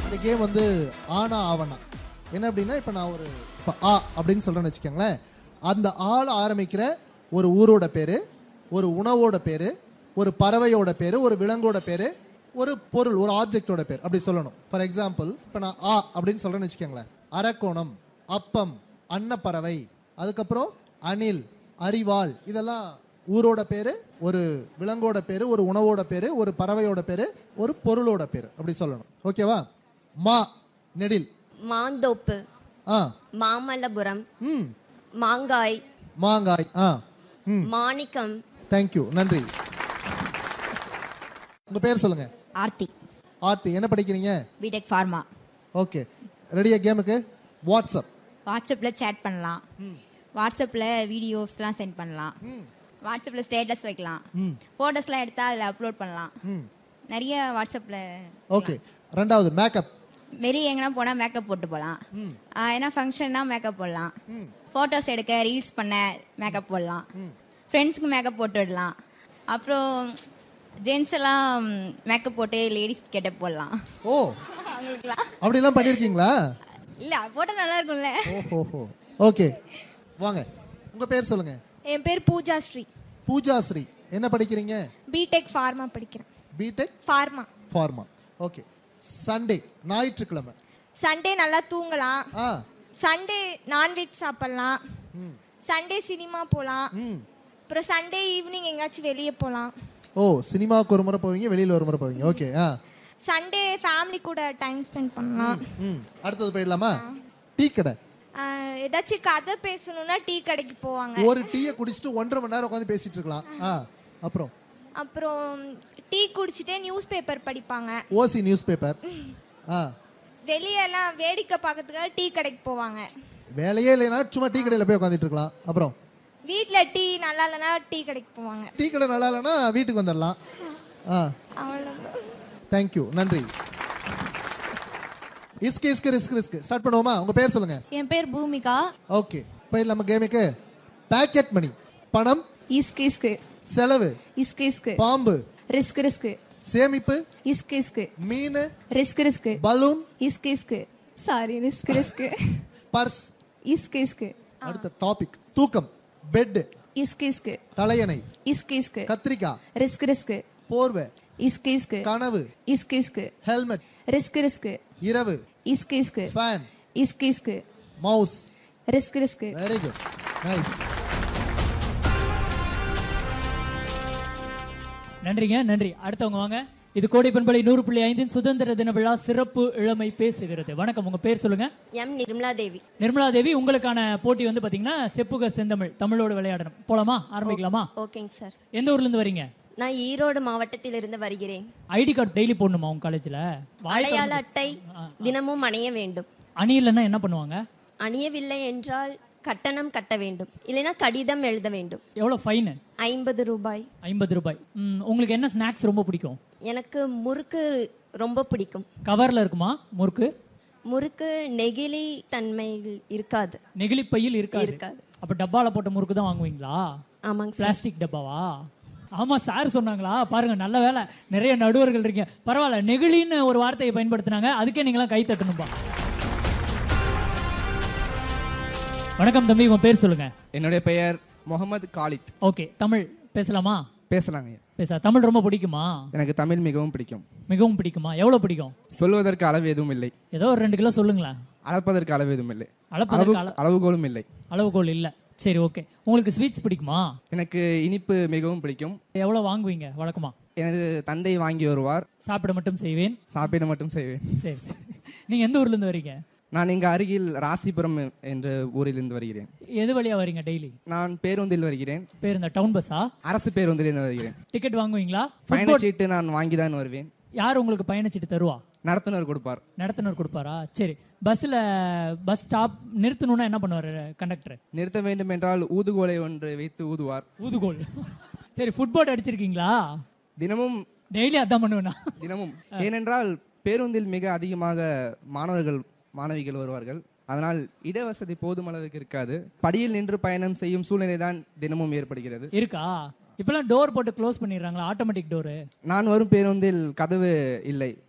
இந்த கேம் வந்து ஆனா ஆவணா என்ன அப்படின்னா இப்போ நான் ஒரு இப்போ ஆ அப்படின்னு சொல்கிறேன்னு வச்சுக்கோங்களேன் அந்த ஆள் ஆரம்பிக்கிற ஒரு ஊரோட பேர் ஒரு உணவோட பேர் ஒரு பறவையோட பேர் ஒரு விலங்கோட பேர் ஒரு பொருள் ஒரு ஆப்ஜெக்டோட பேர் அப்படி சொல்லணும் ஃபார் எக்ஸாம்பிள் இப்போ நான் ஆ அப்படின்னு சொல்கிறேன்னு வச்சுக்கோங்களேன் அரக்கோணம் அப்பம் அன்னப்பறவை அதுக்கப்புறம் அணில் அரிவாள் இதெல்லாம் ஊரோட பேர் ஒரு விலங்கோட பேர் ஒரு உணவோட பேர் ஒரு பறவையோட பேர் ஒரு பொருளோட பேர் அப்படி சொல்லணும் ஓகேவா மா நெடில் மாந்தோப்பு ஆ மாமல்லபுரம் ம் மாங்காய் மாங்காய் ஆ ம் மாணிக்கம் தேங்க்யூ நன்றி உங்க பேர் சொல்லுங்க ஆர்த்தி ஆர்த்தி என்ன படிக்கிறீங்க பிடெக் ஃபார்மா ஓகே ரெடியா கேமுக்கு வாட்ஸ்அப் வாட்ஸ்அப்பில் சேட் பண்ணலாம் வாட்ஸ்அப்பில் வீடியோஸ்லாம் சென்ட் பண்ணலாம் வாட்ஸ்அப்பில் ஸ்டேட்டஸ் வைக்கலாம் ஃபோட்டோஸ்லாம் எடுத்தால் அதில் அப்லோட் பண்ணலாம் நிறைய வாட்ஸ்அப்பில் ஓகே ரெண்டாவது மேக்கப் வெளியே எங்கன்னா போனால் மேக்கப் போட்டு போகலாம் ஏன்னா ஃபங்க்ஷன்னா மேக்கப் போடலாம் ஃபோட்டோஸ் எடுக்க ரீல்ஸ் பண்ண மேக்கப் போடலாம் ஃப்ரெண்ட்ஸுக்கு மேக்கப் போட்டு விடலாம் அப்புறம் ஜென்ஸ் எல்லாம் மேக்கப் போட்டு லேடிஸ் கெட்ட போடலாம் ஓ அவங்களுக்குலாம் அப்படிலாம் பண்ணியிருக்கீங்களா இல்லை போட்டால் நல்லா இருக்கும்ல ஓஹோஹோ ஓகே வாங்க உங்க பேர் சொல்லுங்க என் பேர் பூஜா ஸ்ரீ பூஜா ஸ்ரீ என்ன படிக்கிறீங்க பிடெக் ஃபார்மா படிக்கிறேன் B Tech pharma pharma okay Sunday ஞாயிற்றுக்கிழமை சண்டே நல்லா தூங்கலாம் ஆ சண்டே நான்வெஜ் சாப்பிடலாம் சண்டே சினிமா போகலாம் ம் அப்புறம் சண்டே ஈவினிங் எங்கேயாச்சும் வெளியே போகலாம் ஓ சினிமாவுக்கு ஒரு முறை போவீங்க வெளியில் ஒரு முறை போவீங்க ஓகே ஆ சண்டே ஃபேமிலி கூட டைம் ஸ்பெண்ட் பண்ணலாம் ம் அடுத்தது போயிடலாமா டீ கடை ஆஹ் ஏதாச்சும் கதை பேசணும்னா டீ கடைக்கு போவாங்க ஒரு டீயை குடிச்சிட்டு ஒன்றரை மணி நேரம் உட்காந்து பேசிட்டு இருக்கலாம் ஆ அப்புறம் அப்புறம் டீ குடிச்சிட்டே நியூஸ் பேப்பர் படிப்பாங்க ஓசி நியூஸ் பேப்பர் ஆ வெளியெல்லாம் வேடிக்கை பார்க்கறதுக்காக டீ கடைக்கு போவாங்க வேலையே இல்லைன்னா சும்மா டீ கடையில் போய் உட்காந்துட்டு இருக்கலாம் அப்புறம் வீட்டில் டீ நல்லா இல்லைன்னா டீ கடைக்கு போவாங்க டீ கடை நல்லா இல்லைன்னா வீட்டுக்கு வந்துடலாம் ஆ அவ்வளோதான் தேங்க்யூ நன்றி இஸ்கு இஸ்கு ரிஸ்க் ரிஸ்க் ஸ்டார்ட் பண்ணுவோமா உங்க பேர் சொல்லுங்க என் பேர் பூமிகா ஓகே இப்போ நம்ம கேமுக்கு பேக்கெட் மணி பணம் இஸ்கு இஸ்கு செலவு இஸ்கு இஸ்கு பாம்பு ரிஸ்க் ரிஸ்க் சேமிப்பு இஸ்கு இஸ்கு மீன் ரிஸ்க் ரிஸ்க் பலூன் இஸ்கு இஸ்கு சாரி ரிஸ்க் ரிஸ்க் பர்ஸ் இஸ்கு இஸ்கு அடுத்த டாபிக் தூக்கம் பெட் இஸ்கு இஸ்கு தலையணை இஸ்கு இஸ்கு கத்திரிக்காய் ரிஸ்க் ரிஸ்க் போர்வை இஸ்கு இஸ்கு கனவு இஸ்கு இஸ்கு ஹெல்மெட் ரிஸ்க் ரிஸ்க் இரவு இஸ்கு இஸ்கு ஃபேன் இஸ்கு இஸ்கு mouse risk risk very good nice நன்றிங்க நன்றி அடுத்தவங்க வாங்க இது கோடை பண்பலை நூறு புள்ளி ஐந்தின் சுதந்திர தின விழா சிறப்பு இளமை பேசுகிறது வணக்கம் உங்க பேர் சொல்லுங்க எம் நிர்மலா தேவி நிர்மலா தேவி உங்களுக்கான போட்டி வந்து பாத்தீங்கன்னா செப்புக செந்தமிழ் தமிழோடு விளையாடணும் போலாமா ஆரம்பிக்கலாமா ஓகேங்க சார் எந்த ஊர்ல இருந்து வரீங்க நான் ஈரோடு மாவட்டத்திலிருந்து வருகிறேன் ஐடி கார்டு டெய்லி போடணுமா உங்க காலேஜ்ல வாய் அடையாள திறந்து- அட்டை தினமும் அணிய வேண்டும் அணி இல்லைன்னா என்ன பண்ணுவாங்க அணியவில்லை என்றால் கட்டணம் கட்ட வேண்டும் இல்லைன்னா கடிதம் எழுத வேண்டும் எவ்வளவு ஃபைன் ஐம்பது ரூபாய் ஐம்பது ரூபாய் ம், உங்களுக்கு என்ன ஸ்நாக்ஸ் ரொம்ப பிடிக்கும் எனக்கு முறுக்கு ரொம்ப பிடிக்கும் கவர்ல இருக்குமா முறுக்கு முறுக்கு நெகிழி தன்மையில் இருக்காது நெகிழி பையில் இருக்காது இருக்காது. அப்ப டப்பால போட்ட முறுக்கு தான் வாங்குவீங்களா ஆமாங்க சார் பிளாஸ்டிக் டப்பாவா ஆமா சார் சொன்னாங்களா பாருங்க நல்ல வேலை நிறைய நடுவர்கள் இருக்கீங்க பரவாயில்ல நெகிழின்னு ஒரு வார்த்தையை பயன்படுத்தினாங்க அதுக்கே நீங்களாம் கை தட்டணும்பா வணக்கம் தம்பி உங்க பேர் சொல்லுங்க என்னுடைய பெயர் முகமது காலித் ஓகே தமிழ் பேசலாமா பேசலாங்க பேச தமிழ் ரொம்ப பிடிக்குமா எனக்கு தமிழ் மிகவும் பிடிக்கும் மிகவும் பிடிக்குமா எவ்வளவு பிடிக்கும் சொல்வதற்கு அளவு எதுவும் இல்லை ஏதோ ஒரு ரெண்டு கிலோ சொல்லுங்களேன் அளப்பதற்கு அளவு எதுவும் இல்லை அளப்பதற்கு அளவு அள- அளவுகோலும் இல்லை அளவுகோல் இல்ல சரி ஓகே உங்களுக்கு ஸ்வீட்ஸ் பிடிக்குமா எனக்கு இனிப்பு மிகவும் பிடிக்கும் எவ்வளவு வாங்குவீங்க வழக்கமா எனது தந்தை வாங்கி வருவார் சாப்பிட மட்டும் செய்வேன் சாப்பிட மட்டும் செய்வேன் சரி சரி நீங்க எந்த ஊர்ல இருந்து வரீங்க நான் இங்கு அருகில் ராசிபுரம் என்ற ஊரிலிருந்து வருகிறேன் எது வழியா வரீங்க டெய்லி நான் பேருந்தில் வருகிறேன் பேர் இந்த டவுன் பஸ்ஸா அரசு பேருந்திலிருந்து வருகிறேன் டிக்கெட் வாங்குவீங்களா பயணச்சீட்டு நான் வாங்கி தான் வருவேன் யார் உங்களுக்கு பயணச்சீட்டு தருவா நடத்துனர் கொடுப்பார் நடத்துனர் கொடுப்பாரா சரி பஸ்ஸில் பஸ் ஸ்டாப் நிறுத்தணும்னா என்ன பண்ணுவார் கண்டக்டர் நிறுத்த வேண்டும் என்றால் ஊதுகோலை ஒன்று வைத்து ஊதுவார் ஊதுகோல் சரி ஃபுட்போர்ட் அடிச்சிருக்கீங்களா தினமும் டெய்லி அதான் பண்ணுவேண்ணா தினமும் ஏனென்றால் பேருந்தில் மிக அதிகமாக மாணவர்கள் மாணவிகள் வருவார்கள் அதனால் இடவசதி போதுமளவுக்கு இருக்காது படியில் நின்று பயணம் செய்யும் சூழ்நிலை தான் தினமும் ஏற்படுகிறது இருக்கா இப்பெல்லாம் டோர் போட்டு க்ளோஸ் பண்ணிடுறாங்களா ஆட்டோமேட்டிக் டோரு நான் வரும் பேருந்தில் கதவு இல்லை